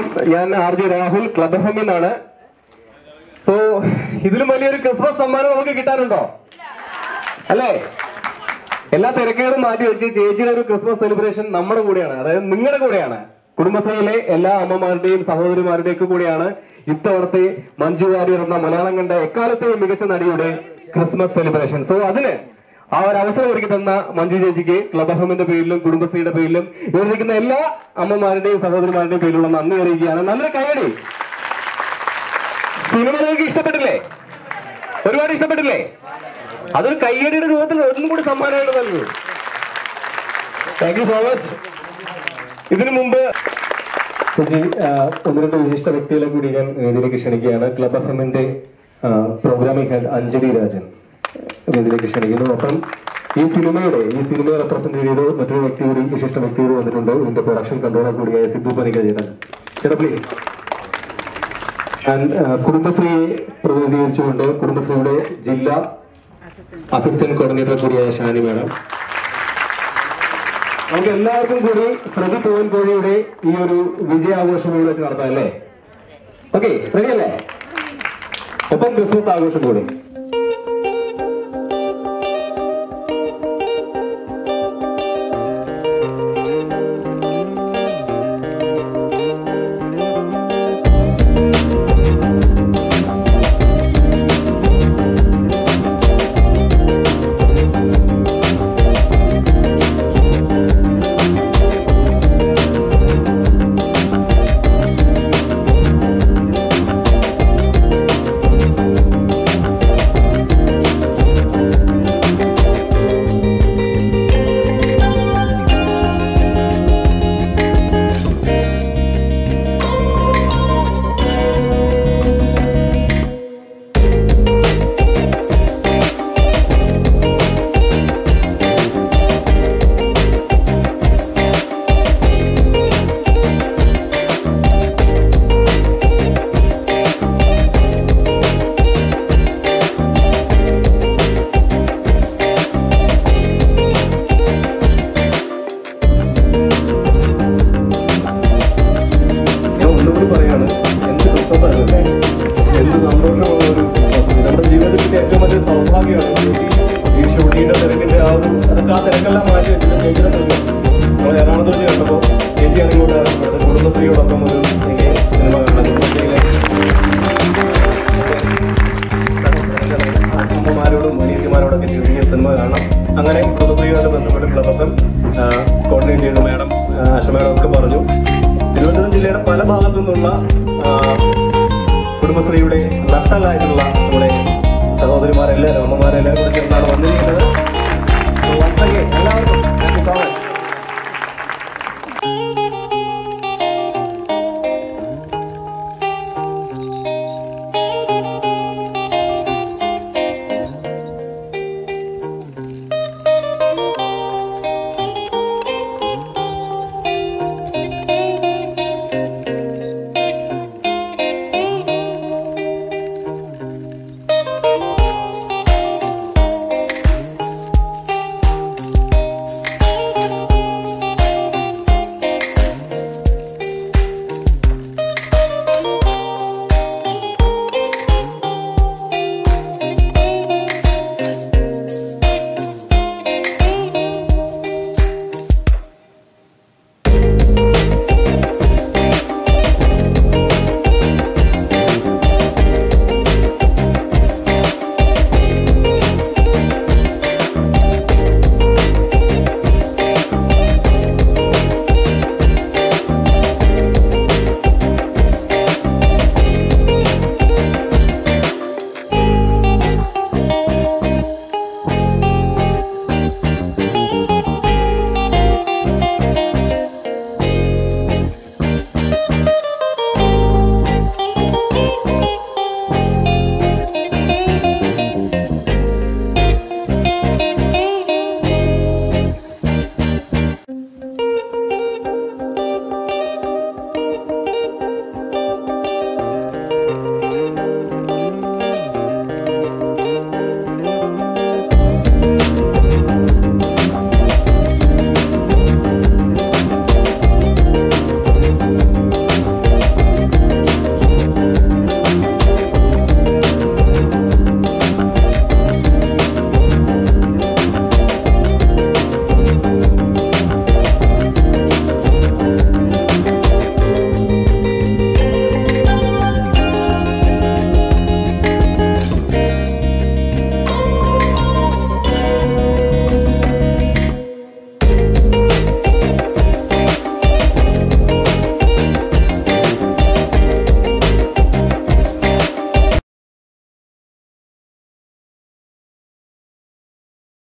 ഞാൻ R J Rahul club F എന്നാണ് so ഇതിലും വലിയൊരു ക്രിസ്മസ് സമ്മാനം നമുക്ക് കിട്ടാനുണ്ടോ അല്ലേ എല്ലാ തിരക്കുകളും മാറ്റി വെച്ച് ചേച്ചിയുടെ ഒരു ക്രിസ്മസ് സെലിബ്രേഷൻ നമ്മുടെ കൂടെയാണ് അതായത് നിങ്ങളുടെ കൂടെയാണ് കുടുംബശ്രീയിലെ എല്ലാ അമ്മമാരുടെയും സഹോദരിമാരുടെയും ഒക്കെ കൂടെയാണ് ഇത്തവണത്തെ മഞ്ജു വാര്യർ എന്ന മലയാളം കണ്ട എക്കാലത്തെയും മികച്ച നടിയുടെ ക്രിസ്മസ് സെലിബ്രേഷൻ സോ അതിന് ആ ഒരു അവസരം ഒരുക്കി തന്ന മഞ്ജു ചേച്ചിക്ക് ക്ലബ് എഫിന്റെ പേരിലും കുടുംബശ്രീയുടെ പേരിലും ഇവിടെ ഇരിക്കുന്ന എല്ലാ അമ്മമാരുടെയും സഹോദരിമാരുടെയും പേരിലുള്ള നന്ദി അറിയിക്കുകയാണ് നല്ലൊരു കൈയടി സിനിമ നിങ്ങൾക്ക് ഇഷ്ടപ്പെട്ടില്ലേ ഒരുപാട് ഇഷ്ടപ്പെട്ടില്ലേ അതൊരു കയ്യടിയുടെ രൂപത്തിൽ ഒന്നും കൂടി സമ്മാനമാണ് നൽകുന്നത് താങ്ക് യു സോ മച്ച് ഇതിനു മുമ്പ് ചേച്ചി ആ, ഒന്ന് രണ്ട് വിശിഷ്ട വ്യക്തികളെ കൂടി ഞാൻ വേദിയിലേക്ക് ക്ഷണിക്കുകയാണ് ക്ലബ് എഫ് എമ്മിന്റെ പ്രോഗ്രാമിംഗ് ഹെഡ് അഞ്ജലി രാജൻ വേദിയിലേക്ക് ക്ഷണിക്കുന്നു ഒപ്പം ഈ സിനിമയുടെ ഈ സിനിമയെ റെപ്രസെന്റ് ചെയ്ത് മറ്റൊരു വ്യക്തി കൂടി വിശിഷ്ട വ്യക്തി കൂടി വന്നിട്ടുണ്ട് ഇതിന്റെ പ്രൊഡക്ഷൻ കൺട്രോളർ കൂടിയായ സിദ്ധു പനിക ചേട്ടൻ ചേട്ടാ പ്ലീസ് ആൻഡ് കുടുംബശ്രീയെ പ്രതിനിധീകരിച്ചുകൊണ്ട് കുടുംബശ്രീയുടെ ജില്ലാ അസിസ്റ്റന്റ് കോർഡിനേറ്റർ കൂടിയായ ഷാനി മാഡം നമുക്ക് എല്ലാവർക്കും കൂടി പ്രതി പൂവൻ കോഴിയുടെ ഈ ഒരു വിജയാഘോഷം ഇവിടെ വെച്ച് നടത്താം അല്ലേ ഓക്കെ റെഡി അല്ലേ ഒപ്പം ക്രിസ്മസ് ആഘോഷം കൂടി ഞാൻ ഒന്നുകൂടി പറയാണ് എന്ത് ക്രിസ്മസ് ആയിരുന്നല്ലേ എന്ത് സന്തോഷമുള്ള ഒരു ക്രിസ്മസ് നമ്മുടെ ജീവിതത്തിന്റെ ഏറ്റവും വലിയ സൗഭാഗ്യമാണ് ചേച്ചി ഈ ഷൂട്ടിങ്ങിന്റെ തിരക്കിന്റെ ആ ഒരു അതൊക്കെ ആ തിരക്കെല്ലാം മാറ്റി വെച്ചിട്ട് ചേച്ചിയുടെ ക്രിസ്മസ് നമ്മൾ എറണാകുളത്ത് വെച്ച് കണ്ടപ്പോൾ ചേച്ചിയാണ് ഇങ്ങോട്ട് ഇറങ്ങുന്നത് കുടുംബശ്രീയോടൊപ്പം ഒരു എനിക്ക് സിനിമ കാണാൻ കുടുംബശ്രീയിലെ അമ്മമാരോടും അനിയത്തിമാരോടൊക്കെ ചുരുങ്ങിയ സിനിമ കാണണം അങ്ങനെ കുടുംബശ്രീയുമായിട്ട് ബന്ധപ്പെട്ട് ക്ലബത്തും കോർഡിനേറ്റ് ചെയ്ത് മാഡം ആശ മാഡം ഒക്കെ പറഞ്ഞു തിരുവനന്തപുരം ജില്ലയുടെ പല ഭാഗത്തു നിന്നുള്ള ആ, കുടുംബശ്രീയുടെ നട്ടലായിട്ടുള്ള നമ്മുടെ സഹോദരിമാരെല്ലാവരും അമ്മമാരെല്ലാവരും കൂടെ ചേർന്നാണ് വന്നിരിക്കുന്നത് So once again, എല്ലാവർക്കും താങ്ക് യു സോ മച്ച്